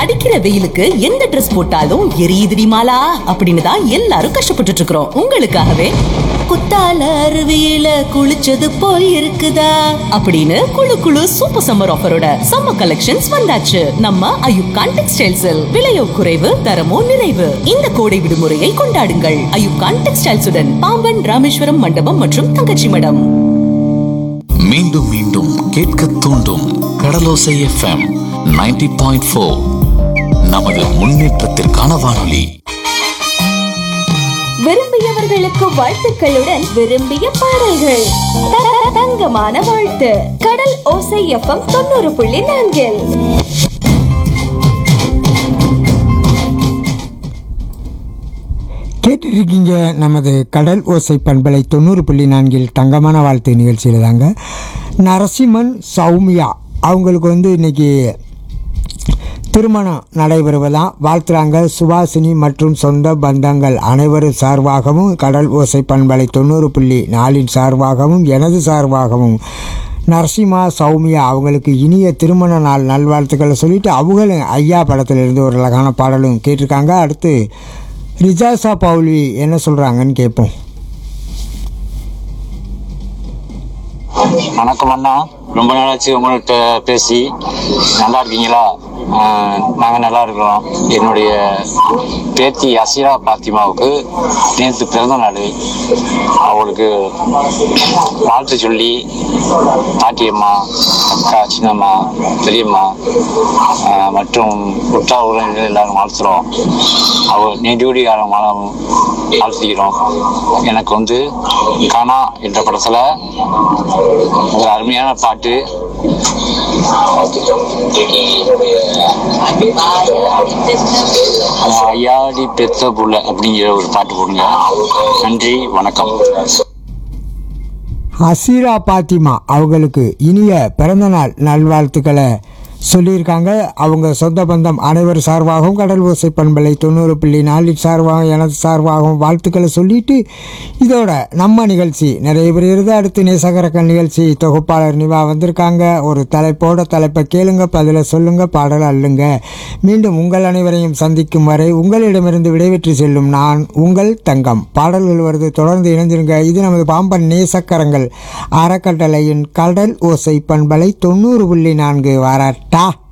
அடிக்கிற வெயிலுக்கு எந்த ட்ரெஸ் போட்டாலும் எரியுதுடி மாலா அப்படின்னு தான் எல்லாரும் கஷ்டப்பட்டுட்டு இருக்கிறோம் உங்களுக்காகவே குத்தால அருவியில குளிச்சது போல் இருக்குதா அப்படின்னு குளு குளு சூப்பர் சம்மர் ஆஃபரோட சம்மர் கலெக்ஷன்ஸ் வந்தாச்சு நம்ம அயுப்கான் டெக்ஸ்டைல்ஸில் விலையோ குறைவு தரமோ நிறைவு இந்த கோடை விடுமுறையை கொண்டாடுங்கள் அயுப்கான் டெக்ஸ்டைல்ஸுடன் பாம்பன் ராமேஸ்வரம் மண்டபம் மற்றும் தங்கச்சி மடம் மீண்டும் மீண்டும் கேட்க தூண்டும் கடலோசை எஃப்எம் 90.4 பாயிண்ட் ஃபோர் நமது முன்னேற்றத்திற்கான வானொலி விரும்பியவர்களுக்கு வாழ்த்துக்களுடன் விரும்பிய பாடல்கள் த- த- தங்கமான வாழ்த்து கடல் ஓசை எஃப்எம் தொண்ணூறு புள்ளி நான்கில் கேட்டுருக்கீங்க நமது கடல் ஓசை பண்பலை தொண்ணூறு புள்ளி நான்கில் தங்கமான வாழ்த்து நிகழ்ச்சியில் தாங்க நரசிம்மன் சௌமியா அவங்களுக்கு வந்து இன்னைக்கு திருமணம் நடைபெறுவதாம் வாழ்த்துறாங்க சுபாசினி மற்றும் சொந்த பந்தங்கள் அனைவரும் சார்பாகவும் கடல் ஓசை பண்பலை தொண்ணூறு புள்ளி நாலின் சார்பாகவும் எனது சார்பாகவும் நரசிம்மா சௌமியா அவங்களுக்கு இனிய திருமண நாள் நல்வாழ்த்துக்களை சொல்லிட்டு அவங்களும் ஐயா படத்திலிருந்து ஒரு அழகான பாடலும் கேட்டிருக்காங்க அடுத்து ரிஜாசா பவுலி என்ன சொல்கிறாங்கன்னு கேட்போம் வணக்கம் அண்ணா ரொம்ப நாளாச்சு உங்கள்கிட்ட பேசி நல்லா இருக்கீங்களா ஆஹ் நாங்க நல்லா இருக்கிறோம் என்னுடைய பேத்தி அசிரா பாத்திமாவுக்கு நேற்று பிறந்த நாள் அவளுக்கு வாழ்த்து சொல்லி பாட்டியம்மா அக்கா சின்னம்மா பெரியம்மா ஆஹ் மற்றும் உற்றார் உறவினர்கள் எல்லாரும் வாழ்த்துறோம் அவள் நெடுவடி காலம் வாழ்த்துகிறோம் எனக்கு வந்து கனா என்ற படத்துல ஒரு அருமையான பாட்டு அவன் ஐயாடி பெத்த புள்ள அப்படிங்கிற ஒரு பாட்டு போடுங்க நன்றி வணக்கம் அசீரா பாத்திமா அவங்களுக்கு இனிய பிறந்தநாள் நல்வாழ்த்துக்களை சொல்லியிருக்காங்க அவங்க சொந்த பந்தம் அனைவர் சார்பாகவும் கடல் ஓசை பண்பலை தொண்ணூறு புள்ளி நாலில் சார்பாகவும் எனது சார்பாகவும் வாழ்த்துக்களை சொல்லிட்டு இதோட நம்ம நிகழ்ச்சி நிறைவேறுகிறது அடுத்து நேசகரக்க நிகழ்ச்சி தொகுப்பாளர் நிவா வந்திருக்காங்க ஒரு தலைப்போட தலைப்பை கேளுங்க பதில சொல்லுங்க பாடல் அல்லுங்க மீண்டும் உங்கள் அனைவரையும் சந்திக்கும் வரை உங்களிடமிருந்து விடைபெற்று செல்லும் நான் உங்கள் தங்கம் பாடல்கள் வருது தொடர்ந்து இணைந்திருங்க இது நமது பாம்பன் நேசக்கரங்கள் அறக்கட்டளையின் கடல் ஓசை பண்பலை தொண்ணூறு புள்ளி நான்கு வாராட்டா